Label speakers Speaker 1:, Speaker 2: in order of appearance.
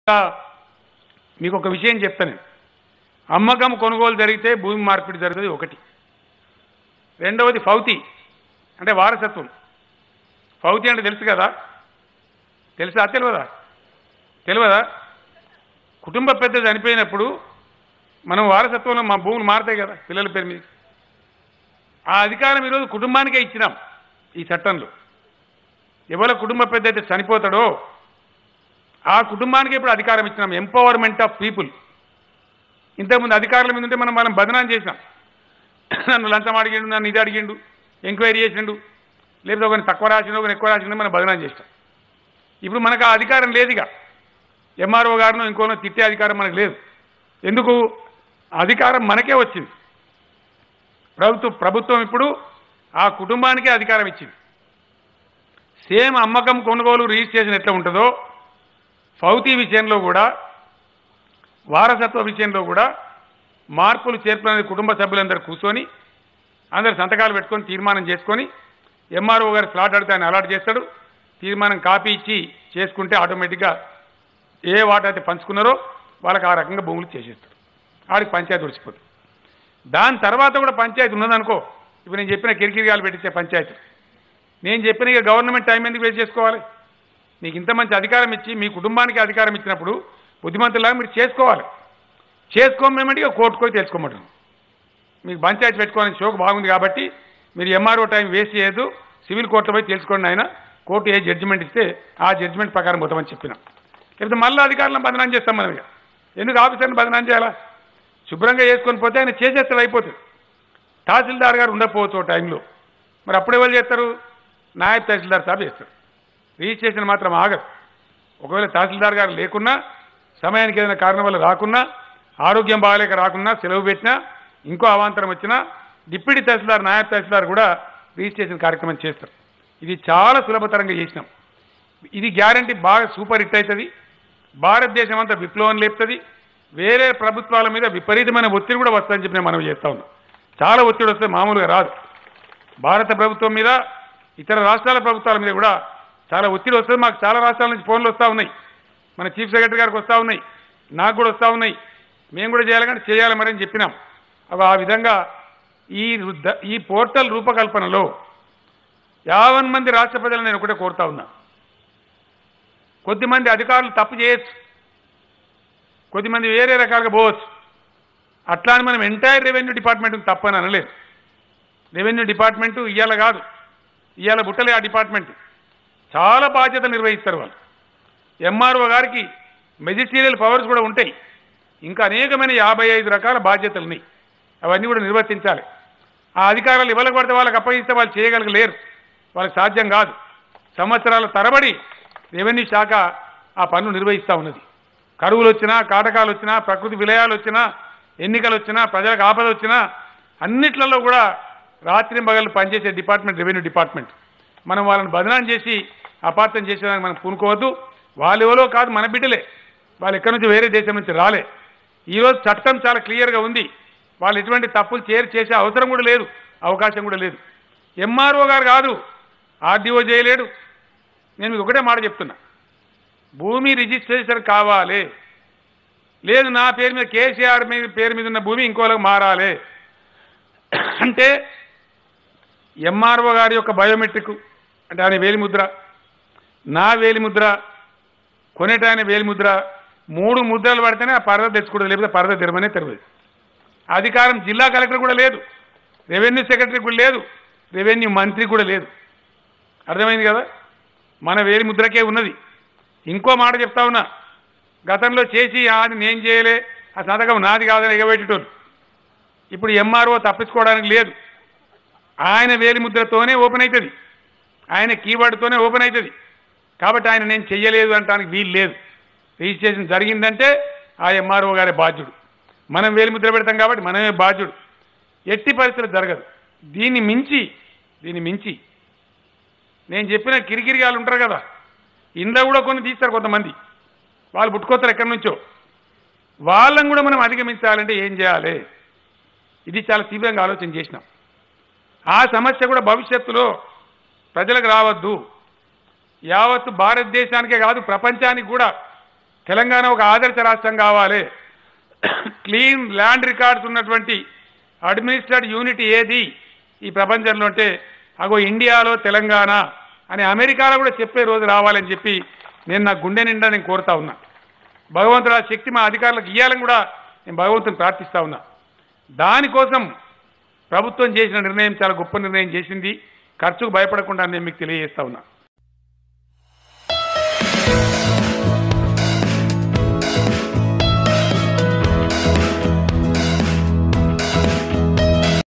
Speaker 1: ఇంకా మీకు ఒక విషయం చెప్తాను అమ్మకం కొనుగోలు జరిగితే భూమి మార్పిడి జరుగుతుంది ఒకటి రెండవది ఫౌతి అంటే వారసత్వం ఫౌతి అంటే తెలుసు కదా తెలుసా తెలియదా తెలియదా కుటుంబ పెద్ద చనిపోయినప్పుడు మనం వారసత్వంలో మా భూములు మారుతాయి కదా పిల్లల పేరు మీద ఆ అధికారం ఈరోజు కుటుంబానికే ఇచ్చినాం ఈ చట్టంలో ఎవరి కుటుంబ పెద్ద అయితే చనిపోతాడో ఆ కుటుంబానికి ఇప్పుడు అధికారం ఇచ్చినాం ఎంపవర్మెంట్ ఆఫ్ పీపుల్ ఇంతకుముందు అధికారుల మీద ఉంటే మనం మనం బదనాం చేసినాం నన్ను లంచం అడిగిండు నన్ను ఇది అడిగిండు ఎంక్వైరీ చేసిండు లేకపోతే ఒకరిని తక్కువ రాసిండు ఒకరిని ఎక్కువ రాసిండు మనం బదనాం చేస్తాం ఇప్పుడు మనకు ఆ అధికారం లేదుగా ఎంఆర్ఓ గారినో ఇంకోనో తిట్టే అధికారం మనకు లేదు ఎందుకు అధికారం మనకే వచ్చింది ప్రభుత్వం ప్రభుత్వం ఇప్పుడు ఆ కుటుంబానికే అధికారం ఇచ్చింది సేమ్ అమ్మకం కొనుగోలు రిజిస్ట్రేషన్ ఎట్లా ఉంటుందో ఫౌతీ విషయంలో కూడా వారసత్వ విషయంలో కూడా మార్పులు చేర్పులనేది కుటుంబ సభ్యులందరూ కూర్చొని అందరు సంతకాలు పెట్టుకొని తీర్మానం చేసుకొని ఎంఆర్ఓ గారు స్లాట్ అడితే ఆయన అలాట్ చేస్తాడు తీర్మానం కాపీ ఇచ్చి చేసుకుంటే ఆటోమేటిక్గా ఏ వాట అయితే పంచుకున్నారో వాళ్ళకి ఆ రకంగా భూములు చేసేస్తాడు ఆడికి పంచాయతీ ఉడిచిపోతుంది దాని తర్వాత కూడా పంచాయతీ ఉన్నదనుకో ఇప్పుడు నేను చెప్పిన కిరికిరిగాలు పెట్టించే పంచాయతీ నేను చెప్పిన ఇక గవర్నమెంట్ టైం ఎందుకు వేస్ట్ చేసుకోవాలి నీకు ఇంత మంచి అధికారం ఇచ్చి మీ కుటుంబానికి అధికారం ఇచ్చినప్పుడు బుద్ధిమంతులాగా మీరు చేసుకోవాలి చేసుకోమేమంటే ఇక కోర్టుకు పోయి తెలుసుకోమంటాను మీకు పంచాయతీ పెట్టుకోవాలని షోకు బాగుంది కాబట్టి మీరు ఎంఆర్ఓ టైం వేస్ట్ చేయొద్దు సివిల్ కోర్టులో పోయి తెలుసుకోండి ఆయన కోర్టు ఏ జడ్జిమెంట్ ఇస్తే ఆ జడ్జిమెంట్ ప్రకారం పోతామని చెప్పినాం లేకపోతే మళ్ళీ అధికారులను బదనాం చేస్తాం మనం ఇక ఎందుకు ఆఫీసర్ని బదనాం చేయాలా శుభ్రంగా చేసుకొని పోతే ఆయన చేసేస్తాడు అయిపోతుంది తహసీల్దార్ గారు ఉండకపోవచ్చు ఓ టైంలో మరి అప్పుడు ఎవరు చేస్తారు నాయబ్ తహసీల్దార్ సాబ్ చేస్తారు రిజిస్ట్రేషన్ మాత్రం ఆగదు ఒకవేళ తహసీల్దార్ గారు లేకున్నా సమయానికి ఏదైనా కారణం వల్ల రాకున్నా ఆరోగ్యం బాగాలేక రాకున్నా సెలవు పెట్టినా ఇంకో అవాంతరం వచ్చినా డిప్యూటీ తహసీల్దార్ నాయబ్ తహసీల్దార్ కూడా రిజిస్ట్రేషన్ కార్యక్రమం చేస్తారు ఇది చాలా సులభతరంగా చేసినాం ఇది గ్యారంటీ బాగా సూపర్ హిట్ అవుతుంది భారతదేశం అంతా విప్లవం లేపుతుంది వేరే ప్రభుత్వాల మీద విపరీతమైన ఒత్తిడి కూడా వస్తుందని చెప్పి నేను మనం చేస్తా ఉన్నాం చాలా ఒత్తిడి వస్తే మామూలుగా రాదు భారత ప్రభుత్వం మీద ఇతర రాష్ట్రాల ప్రభుత్వాల మీద కూడా చాలా ఒత్తిడి వస్తుంది మాకు చాలా రాష్ట్రాల నుంచి ఫోన్లు వస్తూ ఉన్నాయి మన చీఫ్ సెక్రటరీ గారికి వస్తూ ఉన్నాయి నాకు కూడా వస్తూ ఉన్నాయి మేము కూడా చేయాలి కానీ చేయాలి మరి అని చెప్పినాం అవి ఆ విధంగా ఈ రుద్ద- ఈ పోర్టల్ రూపకల్పనలో యావన్ మంది రాష్ట్ర ప్రజలను నేను ఒకటే కోరుతా ఉన్నా కొద్దిమంది అధికారులు తప్పు చేయొచ్చు కొద్దిమంది వేరే రకాలుగా పోవచ్చు అట్లా అని మనం ఎంటైర్ రెవెన్యూ డిపార్ట్మెంట్ తప్పని అనలేదు రెవెన్యూ డిపార్ట్మెంటు ఇవాళ కాదు ఇవాళ బుట్టలే ఆ డిపార్ట్మెంట్ చాలా బాధ్యత నిర్వహిస్తారు వాళ్ళు ఎంఆర్ఓ గారికి మెజిస్టీరియల్ పవర్స్ కూడా ఉంటాయి ఇంకా అనేకమైన యాభై ఐదు రకాల బాధ్యతలు ఉన్నాయి అవన్నీ కూడా నిర్వర్తించాలి ఆ అధికారాలు ఇవ్వలకు పడితే వాళ్ళకి అప్పగిస్తే వాళ్ళు చేయగలగలేరు వాళ్ళకి సాధ్యం కాదు సంవత్సరాల తరబడి రెవెన్యూ శాఖ ఆ పనులు నిర్వహిస్తూ ఉన్నది కరువులు వచ్చినా కాటకాలు వచ్చినా ప్రకృతి విలయాలు వచ్చినా ఎన్నికలు వచ్చినా ప్రజలకు ఆపద వచ్చినా అన్నిట్లలో కూడా రాత్రి పగలు పనిచేసే డిపార్ట్మెంట్ రెవెన్యూ డిపార్ట్మెంట్ మనం వాళ్ళని బదనాం చేసి అపార్థం చేసేదానికి మనం పూనుకోవద్దు వాళ్ళు ఎవరో కాదు మన బిడ్డలే వాళ్ళు ఎక్కడి నుంచి వేరే దేశం నుంచి రాలే ఈరోజు చట్టం చాలా క్లియర్గా ఉంది వాళ్ళు ఎటువంటి తప్పులు చేరి చేసే అవసరం కూడా లేదు అవకాశం కూడా లేదు ఎంఆర్ఓ గారు కాదు ఆర్డీఓ చేయలేడు నేను మీకు ఒకటే మాట చెప్తున్నా భూమి రిజిస్ట్రేషన్ కావాలి లేదు నా పేరు మీద కేసీఆర్ మీద పేరు మీద ఉన్న భూమి ఇంకోలకు మారాలి అంటే ఎంఆర్ఓ గారి యొక్క బయోమెట్రిక్ అంటే ఆయన వేలిముద్ర నా వేలిముద్ర కొనేటాయన వేలిముద్ర మూడు ముద్రలు పడితేనే ఆ పరద తెచ్చుకోవడం లేకపోతే పరద తెరమనే తెరవదు అధికారం జిల్లా కలెక్టర్ కూడా లేదు రెవెన్యూ సెక్రటరీ కూడా లేదు రెవెన్యూ మంత్రి కూడా లేదు అర్థమైంది కదా మన వేలి ముద్రకే ఉన్నది ఇంకో మాట చెప్తా ఉన్నా గతంలో చేసి అది నేను చేయలే ఆ సంతకం నాది కాదని ఎగబెట్టేటోళ్ళు ఇప్పుడు ఎంఆర్ఓ తప్పించుకోవడానికి లేదు ఆయన వేలి ముద్రతోనే ఓపెన్ అవుతుంది ఆయన కీవర్డ్తోనే ఓపెన్ అవుతుంది కాబట్టి ఆయన నేను చెయ్యలేదు అంటానికి వీలు లేదు రిజిస్ట్రేషన్ జరిగిందంటే ఆ ఎంఆర్ఓ గారే బాధ్యుడు మనం వేలి ముద్ర పెడతాం కాబట్టి మనమే బాధ్యుడు ఎట్టి పరిస్థితులు జరగదు దీన్ని మించి దీన్ని మించి నేను చెప్పిన కిరికిరిగాలు ఉంటారు కదా ఇంట్లో కూడా కొన్ని తీస్తారు కొంతమంది వాళ్ళు పుట్టుకొస్తారు ఎక్కడి నుంచో వాళ్ళని కూడా మనం అధిగమించాలంటే ఏం చేయాలి ఇది చాలా తీవ్రంగా ఆలోచన చేసినాం ఆ సమస్య కూడా భవిష్యత్తులో ప్రజలకు రావద్దు యావత్తు భారతదేశానికే కాదు ప్రపంచానికి కూడా తెలంగాణ ఒక ఆదర్శ రాష్ట్రం కావాలి క్లీన్ ల్యాండ్ రికార్డ్స్ ఉన్నటువంటి అడ్మినిస్ట్రేటివ్ యూనిట్ ఏది ఈ ప్రపంచంలో అంటే అగో ఇండియాలో తెలంగాణ అని అమెరికాలో కూడా చెప్పే రోజు రావాలని చెప్పి నేను నా గుండె నిండా నేను కోరుతా ఉన్నా భగవంతుడు ఆ శక్తి మా అధికారులకు ఇవ్వాలని కూడా నేను భగవంతుని ప్రార్థిస్తా ఉన్నా దానికోసం ప్రభుత్వం చేసిన నిర్ణయం చాలా గొప్ప నిర్ణయం చేసింది ఖర్చుకు భయపడకుండా నేను మీకు తెలియజేస్తా ఉన్నా